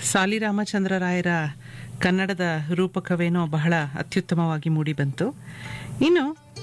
ಸಾಲಿರಾಮಚಂದ್ರ ರಾಯರ ಕನ್ನಡದ ರೂಪಕವೇನೋ ಬಹಳ ಅತ್ಯುತ್ತಮವಾಗಿ ಮೂಡಿಬಂತು ಇನ್ನು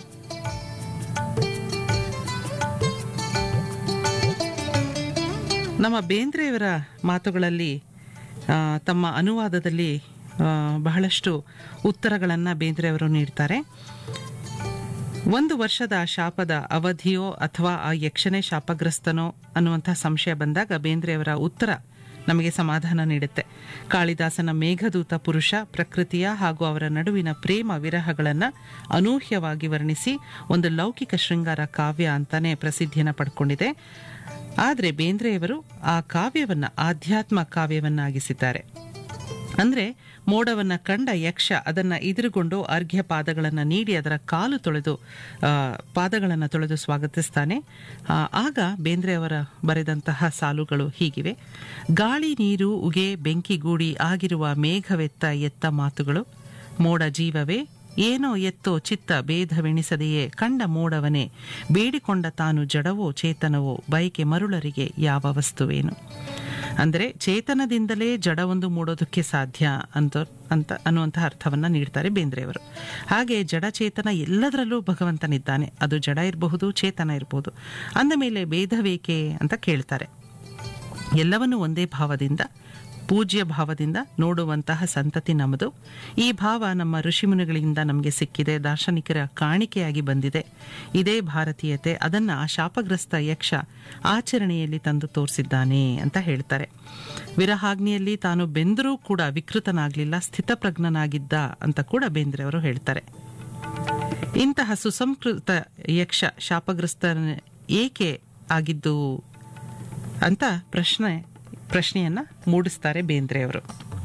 ನಮ್ಮ ಬೇಂದ್ರೆಯವರ ಮಾತುಗಳಲ್ಲಿ ಆ, ತಮ್ಮ ಅನುವಾದದಲ್ಲಿ ಆ, ಬಹಳಷ್ಟು ಉತ್ತರಗಳನ್ನು ಬೇಂದ್ರೆಯವರು ನೀಡ್ತಾರೆ ಒಂದು ವರ್ಷದ ಶಾಪದ ಅವಧಿಯೋ ಅಥವಾ ಆ ಯಕ್ಷನೇ ಶಾಪಗ್ರಸ್ತನೋ ಅನ್ನುವಂಥ ಸಂಶಯ ಬಂದಾಗ ಬೇಂದ್ರೆಯವರ ಉತ್ತರ ನಮಗೆ ಸಮಾಧಾನ ನೀಡುತ್ತೆ ಕಾಳಿದಾಸನ ಮೇಘದೂತ ಪುರುಷ ಪ್ರಕೃತಿಯ ಹಾಗೂ ಅವರ ನಡುವಿನ ಪ್ರೇಮ ವಿರಹಗಳನ್ನು ಅನೂಹ್ಯವಾಗಿ ವರ್ಣಿಸಿ ಒಂದು ಲೌಕಿಕ ಶೃಂಗಾರ ಕಾವ್ಯ ಅಂತಾನೆ ಪ್ರಸಿದ್ಧಿಯನ್ನು ಪಡ್ಕೊಂಡಿದೆ ಆದರೆ ಬೇಂದ್ರೆಯವರು ಆ ಕಾವ್ಯವನ್ನು ಆಧ್ಯಾತ್ಮ ಕಾವ್ಯವನ್ನಾಗಿಸಿದ್ದಾರೆ ಅಂದ್ರೆ ಮೋಡವನ್ನ ಕಂಡ ಯಕ್ಷ ಅದನ್ನ ಎದುರುಗೊಂಡು ಅರ್ಘ್ಯ ಪಾದಗಳನ್ನು ನೀಡಿ ಅದರ ಕಾಲು ತೊಳೆದು ಆ, ಪಾದಗಳನ್ನು ತೊಳೆದು ಸ್ವಾಗತಿಸ್ತಾನೆ ಆ, ಆಗ ಬೇಂದ್ರೆಯವರ ಬರೆದಂತಹ ಸಾಲುಗಳು ಹೀಗಿವೆ ಗಾಳಿ ನೀರು ಉಗೆ ಬೆಂಕಿಗೂಡಿ ಆಗಿರುವ ಮೇಘವೆತ್ತ ಎತ್ತ ಮಾತುಗಳು ಮೋಡ ಜೀವವೇ ಏನೋ ಎತ್ತೋ ಚಿತ್ತ ಭೇದವೆಣಿಸದೆಯೇ ಕಂಡ ಮೋಡವನೇ ಬೇಡಿಕೊಂಡ ತಾನು ಜಡವೋ ಚೇತನವೋ ಬಯಕೆ ಮರುಳರಿಗೆ ಯಾವ ವಸ್ತುವೇನು ಅಂದರೆ ಚೇತನದಿಂದಲೇ ಜಡವೊಂದು ಮೂಡೋದಕ್ಕೆ ಸಾಧ್ಯ ಅಂತ ಅಂತ ಅನ್ನುವಂತಹ ಅರ್ಥವನ್ನ ನೀಡ್ತಾರೆ ಬೇಂದ್ರೆಯವರು ಹಾಗೆ ಜಡಚೇತನ ಎಲ್ಲದರಲ್ಲೂ ಭಗವಂತನಿದ್ದಾನೆ ಅದು ಜಡ ಇರಬಹುದು ಚೇತನ ಇರಬಹುದು ಅಂದ ಮೇಲೆ ಭೇದವೇಕೆ ಅಂತ ಕೇಳ್ತಾರೆ ಎಲ್ಲವನ್ನು ಒಂದೇ ಭಾವದಿಂದ ಪೂಜ್ಯ ಭಾವದಿಂದ ನೋಡುವಂತಹ ಸಂತತಿ ನಮ್ಮದು ಈ ಭಾವ ನಮ್ಮ ಋಷಿಮುನಿಗಳಿಂದ ನಮಗೆ ಸಿಕ್ಕಿದೆ ದಾರ್ಶನಿಕರ ಕಾಣಿಕೆಯಾಗಿ ಬಂದಿದೆ ಇದೇ ಭಾರತೀಯತೆ ಅದನ್ನು ಆ ಶಾಪಗ್ರಸ್ತ ಯಕ್ಷ ಆಚರಣೆಯಲ್ಲಿ ತಂದು ತೋರಿಸಿದ್ದಾನೆ ಅಂತ ಹೇಳ್ತಾರೆ ವಿರಹಾಗ್ನಿಯಲ್ಲಿ ತಾನು ಬೆಂದರೂ ಕೂಡ ವಿಕೃತನಾಗಲಿಲ್ಲ ಸ್ಥಿತಪ್ರಜ್ಞನಾಗಿದ್ದ ಅಂತ ಕೂಡ ಬೇಂದ್ರೆ ಅವರು ಹೇಳ್ತಾರೆ ಇಂತಹ ಸುಸಂಸ್ಕೃತ ಯಕ್ಷ ಶಾಪಗ್ರಸ್ತ ಏಕೆ ಆಗಿದ್ದು ಅಂತ ಪ್ರಶ್ನೆ ಪ್ರಶ್ನೆಯನ್ನ ಮೂಡಿಸ್ತಾರೆ ಬೇಂದ್ರೆಯವರು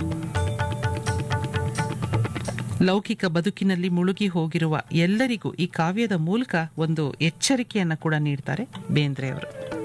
ಲೌಕಿಕ ಬದುಕಿನಲ್ಲಿ ಮುಳುಗಿ ಹೋಗಿರುವ ಎಲ್ಲರಿಗೂ ಈ ಕಾವ್ಯದ ಮೂಲಕ ಒಂದು ಎಚ್ಚರಿಕೆಯನ್ನ ಕೂಡ ನೀಡ್ತಾರೆ ಬೇಂದ್ರೆಯವರು